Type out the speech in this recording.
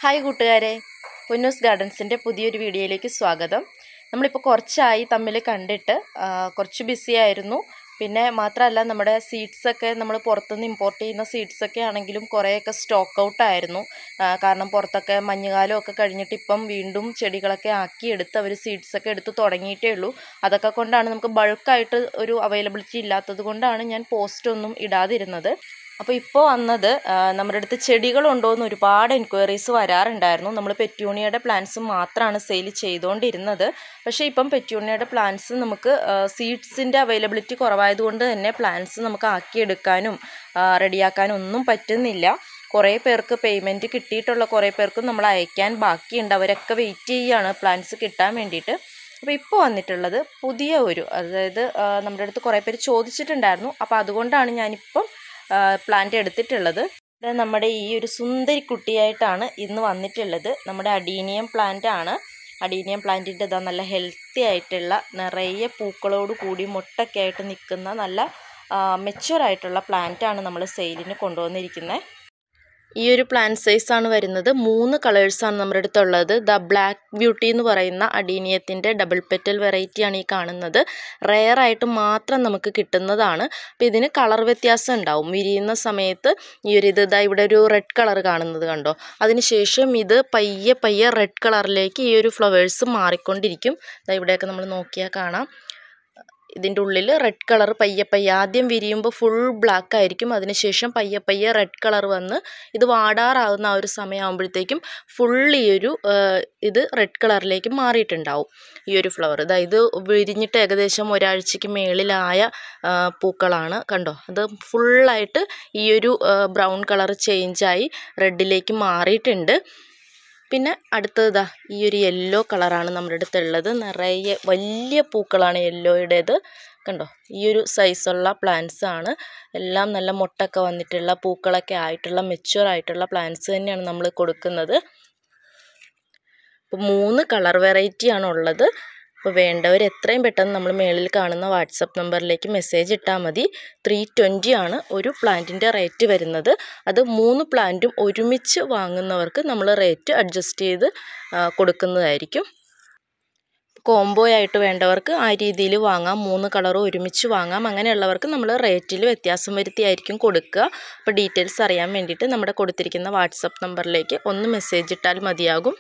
hi കൂട്ടുകാരെ പൊന്നൂസ് ഗാർഡൻസിൻ്റെ പുതിയൊരു വീഡിയോയിലേക്ക് സ്വാഗതം നമ്മളിപ്പോൾ കുറച്ചായി തമ്മിൽ കണ്ടിട്ട് ആ, കുറച്ച് ബിസി ആയിരുന്നു പിന്നെ മാത്രമല്ല നമ്മുടെ സീഡ്സൊക്കെ നമ്മൾ പുറത്തുനിന്ന് ഇമ്പോർട്ട് ചെയ്യുന്ന സീഡ്സൊക്കെ ആണെങ്കിലും കുറേയൊക്കെ സ്റ്റോക്ക് ഔട്ട് ആയിരുന്നു ആ, കാരണം പുറത്തൊക്കെ മഞ്ഞുകാലമൊക്കെ കഴിഞ്ഞിട്ട് ഇപ്പം വീണ്ടും ചെടികളൊക്കെ ആക്കിയെടുത്ത് അവർ സീഡ്സൊക്കെ എടുത്ത് തുടങ്ങിയിട്ടേ ഉള്ളൂ അതൊക്കെ കൊണ്ടാണ് നമുക്ക് ബൾക്കായിട്ട് ഒരു അവൈലബിലിറ്റി ഇല്ലാത്തത് കൊണ്ടാണ് ഞാൻ പോസ്റ്റ് ഒന്നും ഇടാതിരുന്നത് അപ്പോൾ ഇപ്പോൾ വന്നത് ആ, നമ്മുടെ അടുത്ത് ചെടികളുണ്ടോ എന്ന് ഒരുപാട് എൻക്വയറീസ് വരാറുണ്ടായിരുന്നു നമ്മൾ പെറ്റ്യൂണിയയുടെ പ്ലാന്റ്സ് മാത്രമാണ് സെയിൽ ചെയ്തുകൊണ്ടിരുന്നത് പക്ഷേ ഇപ്പം പെറ്റ്യൂണിയയുടെ പ്ലാന്റ്സ് നമുക്ക് സീഡ്സിൻ്റെ അവൈലബിലിറ്റി കുറവായതുകൊണ്ട് തന്നെ പ്ലാന്റ്സ് നമുക്ക് ആക്കിയെടുക്കാനും റെഡിയാക്കാനും ഒന്നും പറ്റുന്നില്ല കുറേ പേർക്ക് പേയ്മെൻറ്റ് കിട്ടിയിട്ടുള്ള കുറേ പേർക്കും നമ്മൾ അയക്കാൻ ബാക്കിയുണ്ട് അവരൊക്കെ വെയിറ്റ് ചെയ്യുകയാണ് പ്ലാന്റ്സ് കിട്ടാൻ വേണ്ടിയിട്ട് അപ്പോൾ ഇപ്പോൾ വന്നിട്ടുള്ളത് പുതിയ ഒരു അതായത് ആ, നമ്മുടെ അടുത്ത് കുറേ പേര് ചോദിച്ചിട്ടുണ്ടായിരുന്നു അപ്പോൾ അതുകൊണ്ടാണ് ഞാനിപ്പം പ്ലാന്റ് എടുത്തിട്ടുള്ളത് ഇത് നമ്മുടെ ഈ ഒരു സുന്ദരി കുട്ടിയായിട്ടാണ് ഇന്ന് വന്നിട്ടുള്ളത് നമ്മുടെ അഡീനിയം പ്ലാന്റ് ആണ് അഡീനിയം പ്ലാന്റിൻ്റെ ഇതാ നല്ല ഹെൽത്തി ആയിട്ടുള്ള നിറയെ പൂക്കളോട് കൂടി മുട്ടൊക്കെ ആയിട്ട് നിൽക്കുന്ന നല്ല മെച്ചുവർ ആയിട്ടുള്ള പ്ലാന്റ് ആണ് നമ്മൾ സെയിലിന് കൊണ്ടുവന്നിരിക്കുന്നത് ഈ ഒരു പ്ലാന്റ് സൈസാണ് വരുന്നത് മൂന്ന് കളേഴ്സാണ് നമ്മുടെ അടുത്തുള്ളത് ദ ബ്ലാക്ക് ബ്യൂട്ടി എന്ന് പറയുന്ന അഡീനിയത്തിൻ്റെ ഡബിൾ പെറ്റൽ വെറൈറ്റിയാണ് ഈ കാണുന്നത് റെയർ ആയിട്ട് മാത്രം നമുക്ക് കിട്ടുന്നതാണ് അപ്പോൾ ഇതിന് കളർ വ്യത്യാസം ഉണ്ടാവും വിരിയുന്ന സമയത്ത് ഈ ഒരു ഇത് ഇതാ ഇവിടെ ഒരു റെഡ് കളർ കാണുന്നത് കണ്ടോ അതിനുശേഷം ഇത് പയ്യെ പയ്യെ റെഡ് കളറിലേക്ക് ഈ ഒരു ഫ്ലവേഴ്സ് മാറിക്കൊണ്ടിരിക്കും ദാ ഇവിടെയൊക്കെ നമ്മൾ നോക്കിയാൽ കാണാം ഇതിൻ്റെ ഉള്ളിൽ റെഡ് കളർ പയ്യെ പയ്യെ ആദ്യം വിരിയുമ്പോൾ ഫുൾ ബ്ലാക്ക് ആയിരിക്കും അതിനുശേഷം പയ്യെ പയ്യെ റെഡ് കളർ വന്ന് ഇത് വാടാറാകുന്ന ആ ഒരു സമയമാകുമ്പോഴത്തേക്കും ഫുൾ ഈ ഒരു ആ, ഇത് റെഡ് കളറിലേക്ക് മാറിയിട്ടുണ്ടാവും ഈ ഒരു ഫ്ലവർ ഇതാ ഇത് വിരിഞ്ഞിട്ട് ഏകദേശം ഒരാഴ്ചയ്ക്ക് മേളിലായ ആ, പൂക്കളാണ് കണ്ടോ അത് ഫുള്ളായിട്ട് ഈ ഒരു ബ്രൗൺ കളർ ചേഞ്ചായി റെഡിലേക്ക് മാറിയിട്ടുണ്ട് പിന്നെ അടുത്തതാ ഈ ഒരു യെല്ലോ കളറാണ് നമ്മുടെ അടുത്തുള്ളത് നിറയെ വലിയ പൂക്കളാണ് യെല്ലോയുടേത് കണ്ടോ ഈ ഒരു സൈസുള്ള പ്ലാന്റ്സ് ആണ് എല്ലാം നല്ല മുട്ടൊക്കെ വന്നിട്ടുള്ള പൂക്കളൊക്കെ ആയിട്ടുള്ള മെച്യൂർ ആയിട്ടുള്ള പ്ലാന്റ്സ് തന്നെയാണ് നമ്മൾ കൊടുക്കുന്നത് അപ്പോൾ മൂന്ന് കളർ വെറൈറ്റിയാണ് ഉള്ളത് അപ്പോൾ വേണ്ടവർ എത്രയും പെട്ടെന്ന് നമ്മൾ മേളിൽ കാണുന്ന വാട്സപ്പ് നമ്പറിലേക്ക് മെസ്സേജ് ഇട്ടാൽ മതി ത്രീ ട്വൻറ്റി ആണ് ഒരു പ്ലാന്റിൻ്റെ റേറ്റ് വരുന്നത് അത് മൂന്ന് പ്ലാന്റും ഒരുമിച്ച് വാങ്ങുന്നവർക്ക് നമ്മൾ റേറ്റ് അഡ്ജസ്റ്റ് ചെയ്ത് ആ, കൊടുക്കുന്നതായിരിക്കും കോംബോ ആയിട്ട് വേണ്ടവർക്ക് ആ രീതിയിൽ വാങ്ങാം മൂന്ന് കളറും ഒരുമിച്ച് വാങ്ങാം അങ്ങനെയുള്ളവർക്ക് നമ്മൾ റേറ്റിൽ വ്യത്യാസം വരുത്തിയായിരിക്കും കൊടുക്കുക അപ്പോൾ ഡീറ്റെയിൽസ് അറിയാൻ വേണ്ടിയിട്ട് നമ്മുടെ കൊടുത്തിരിക്കുന്ന വാട്സപ്പ് നമ്പറിലേക്ക് ഒന്ന് മെസ്സേജ് ഇട്ടാൽ മതിയാകും